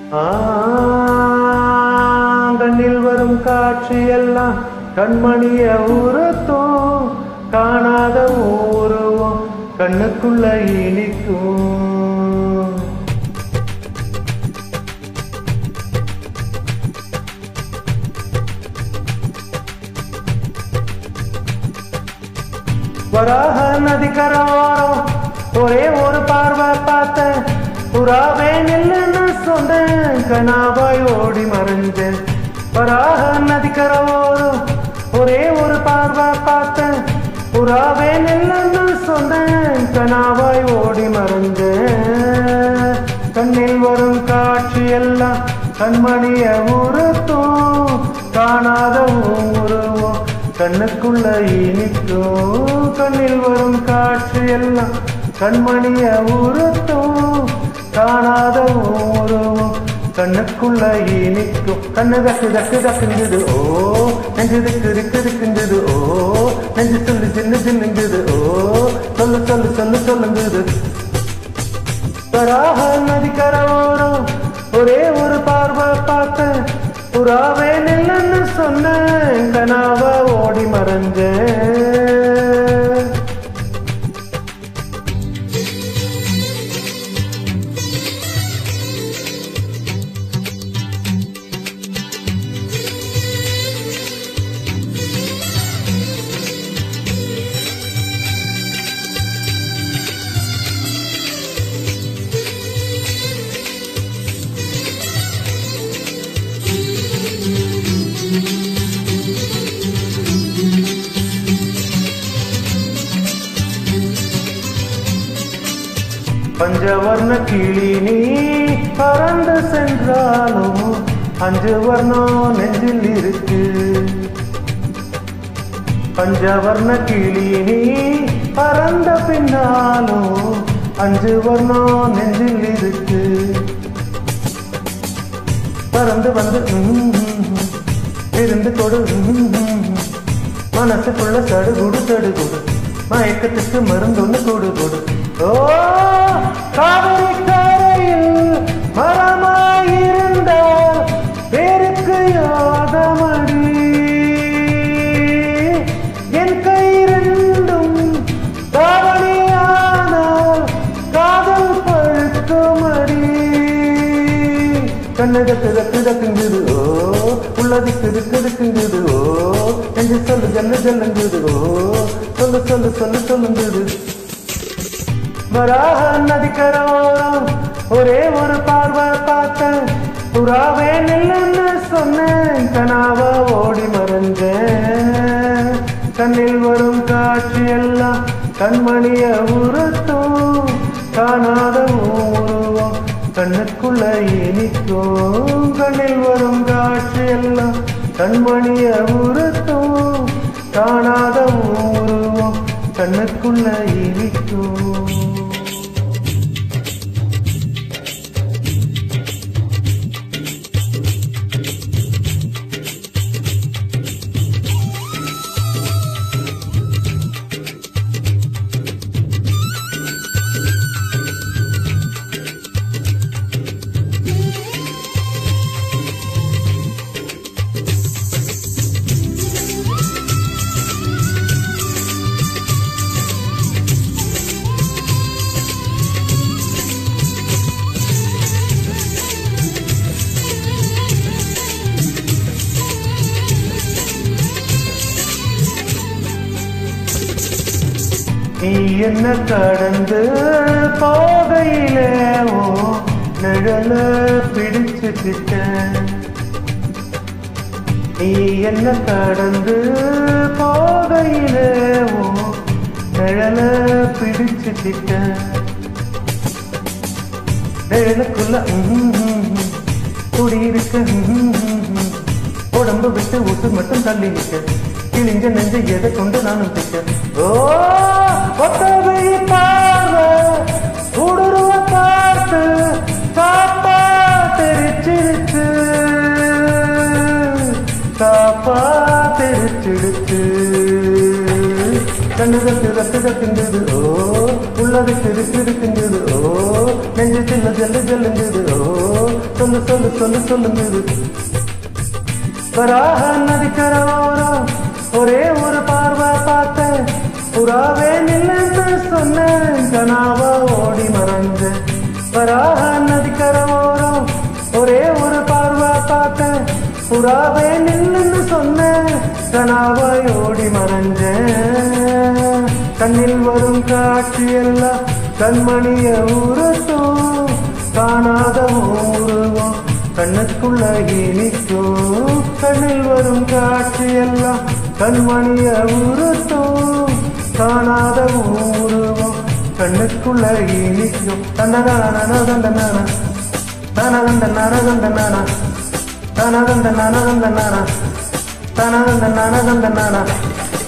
கண்ணில் வரும் காட்சி எல்லாம் கண்மணிய உறுத்தும் காணாத உருவம் கண்ணுக்குள்ள இனிக்கும் வராக நதிக்கரோரம் ஒரே ஒரு பார்வை பார்த்தேன் புறாவே நில்லுன்னு சொன்னேன் கனாவாய் ஓடி மறைஞ்சேன் வராக நதிக்கரோரம் ஒரே ஒரு பார்வை பார்த்தேன் புறாவே நில்லுன்னு சொன்னேன் கனாவாய் ஓடி மறைஞ்சேன் கண்ணில் வரும் காட்சி எல்லாம் கண்மணிய உறுத்தும் காணாத உருவம் கண்ணுக்குள்ள இனிக்கும் கண்ணில் வரும் காட்சி எல்லாம் கண்மணிய உறுத்தும் காணாத உருவம் கண்ணுக்குள்ள இனிக்கும் கண்ணு தக்கு தக்கு தக்குங்குது ஓ நெஞ்சு திக்கு திக்கு திக்குங்குது ஓ நெஞ்சு சொல்லு சின்ன சின்னுங்குது ஓ சொல்லு சொல்லு சொல்லு சொல்லுங்குது வராக நதிக்கரோரம் ஒரே ஒரு பார்வை பார்த்தேன் புறாவே நில்லுன்னு சொன்னேன் கனாவா ஓடி மறைஞ்சேன் பஞ்சவர்ண கிளி நீ பறந்து சென்றாலும் அஞ்சு வர்ணம் நெஞ்சில் இருக்கு பஞ்சவர்ண கிளி நீ பறந்த பின்னாலும் அஞ்சு வர்ணம் நெஞ்சில் இருக்கு பறந்து வந்து ம், ம், ம், இருந்து கொடு ம், ம், ம். மனசுக்குள்ள சடுகுடு சடுகுடு மயக்கத்துக்கு மருந்து ஒண்ணு கொடு கொடு ஓ காவிரி கரையில் மரமாயிருந்த பேருக்கு யாதமடி என் கை ரெண்டும் தாவணியானால் காதல் பழுக்குமடி கண்ணதக்கு தக்கு தக்குங்குது ஓ உள்ளதுக்கு திக்கு திக்குங்குது ஓ என்று சொல்லு ஜல்லு ஜல்லுங்குது ஓ சொல்லு சொல்லு சொல்லு சொல்லுங்குது வராக நதிக்கரோரம் ஒரே ஒரு பார்வை பார்த்தேன் புறாவே நில்லுன்னு சொன்னேன் கனாவா ஓடி மறைஞ்சேன் கண்ணில் வரும் காட்சி எல்லாம் கண்மணிய உறுத்தும் காணாத உருவம் கண்ணுக்குள்ள இனிக்கும் கண்ணில் வரும் காட்சி எல்லாம் கண்மணிய உறுத்தும் காணாத உருவம் கண்ணுக்குள்ள இனிக்கும் நீ என்ன கடந்து போகையிலே ஓ நிழல பிடிச்சுக்கிட்ட நீ என்ன கடந்து போகையிலே ஓ நிழல பிடிச்சுக்கிட்ட நிழலுக்குள்ள ம், ம், ம், குடியிருக்க ம், ம், ம், உடம்பு விட்டு ஊட்டு மட்டும் தள்ளி நிற்க கிழிஞ்ச நெஞ்சு எதை கொண்டு நானும் திக்க ஓ ஒத்தவை பார்வை ஊடுருவ பார்த்து காப்பா தெரிச்சிருச்சு காப்பா தெரிச்சிடுச்சு கண்ணுதல் திறத்து தட்டுங்குது ஓ உள்ளது திரு திருக்குங்குது ஓ நெஞ்சு சின்ன ஜல்லு ஜல்லுங்குது ஓ சொல்லு சொல்லு சொல்லு சொல்லுங்குது வராக நதிக்கரோரம் ஒரே ஒரு பார்வை பார்த்தேன் புறாவே நில்லன்னு சொன்னேன் கனாவா ஓடி மறைஞ்சேன் வராக நதிக்கரோரம் ஒரே ஒரு பார்வை பார்த்தேன் புறாவே நில்லுன்னு சொன்னேன் கனாவா ஓடி மறைஞ்சேன் கண்ணில் வரும் காட்சி எல்லாம் கண்மணிய உரட்டும் காணாத உருவம் கண்ணுக்குள்ள இனிக்கும் கண்ணில் வரும் காட்சி எல்லாம் கண்மணிய உருட்டும் காணாத உருவம் கண்ணுக்குள்ள இனிக்கும் தன்னதான தந்தனான தனதந்த நரதந்தனான தனதந்த நனதந்தனான தனதந்த நனதந்தனான